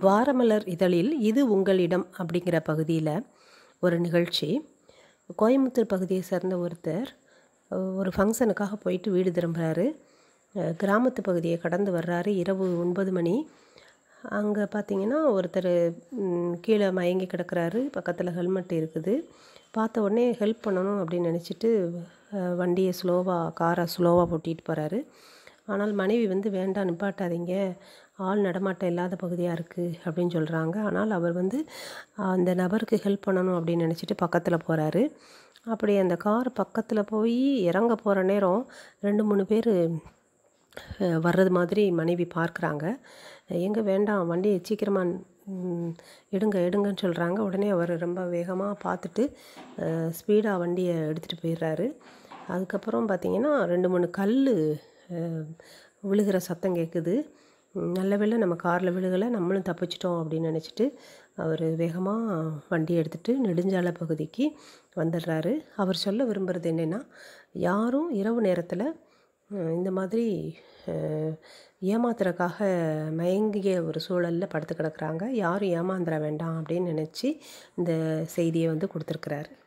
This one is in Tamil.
வாரமலர் இதழில் இது உங்களிடம் அப்படிங்கிற பகுதியில் ஒரு நிகழ்ச்சி கோயம்புத்தூர் பகுதியை சேர்ந்த ஒருத்தர் ஒரு ஃபங்க்ஷனுக்காக போயிட்டு வீடு திரும்புகிறாரு கிராமத்து பகுதியை கடந்து வர்றாரு இரவு ஒன்பது மணி அங்கே பார்த்தீங்கன்னா ஒருத்தர் கீழே மயங்கி கிடக்குறாரு பக்கத்தில் ஹெல்மெட் இருக்குது பார்த்த உடனே ஹெல்ப் பண்ணணும் அப்படின்னு நினச்சிட்டு வண்டியை ஸ்லோவாக காரை ஸ்லோவாக ஓட்டிகிட்டு போகிறாரு ஆனால் மனைவி வந்து வேண்டாம் நிப்பாட்டாதீங்க ஆள் நடமாட்டம் இல்லாத பகுதியாக இருக்குது அப்படின்னு சொல்கிறாங்க ஆனால் அவர் வந்து அந்த நபருக்கு ஹெல்ப் பண்ணணும் அப்படின்னு நினச்சிட்டு பக்கத்தில் போகிறாரு அப்படி அந்த கார் பக்கத்தில் போய் இறங்க போகிற நேரம் ரெண்டு மூணு பேர் வர்றது மாதிரி மனைவி பார்க்குறாங்க எங்கே வேண்டாம் வண்டியை சீக்கிரமாக எடுங்க எடுங்கன்னு சொல்கிறாங்க உடனே அவர் ரொம்ப வேகமாக பார்த்துட்டு ஸ்பீடாக வண்டியை எடுத்துகிட்டு போயிடுறாரு அதுக்கப்புறம் பார்த்திங்கன்னா ரெண்டு மூணு கல் விழுகிற சத்தம் கேட்குது நல்ல வேளை நம்ம காரில் விழுகலை நம்மளும் தப்பிச்சிட்டோம் அப்படின்னு நினச்சிட்டு அவர் வேகமாக வண்டியை எடுத்துகிட்டு நெடுஞ்சாலை பகுதிக்கு வந்துடுறாரு அவர் சொல்ல விரும்புகிறது என்னென்னா யாரும் இரவு நேரத்தில் இந்த மாதிரி ஏமாத்துறதுக்காக மயங்கிய ஒரு சூழலில் படுத்து கிடக்குறாங்க யாரும் ஏமாந்துட வேண்டாம் அப்படின்னு நினச்சி இந்த செய்தியை வந்து கொடுத்துருக்குறாரு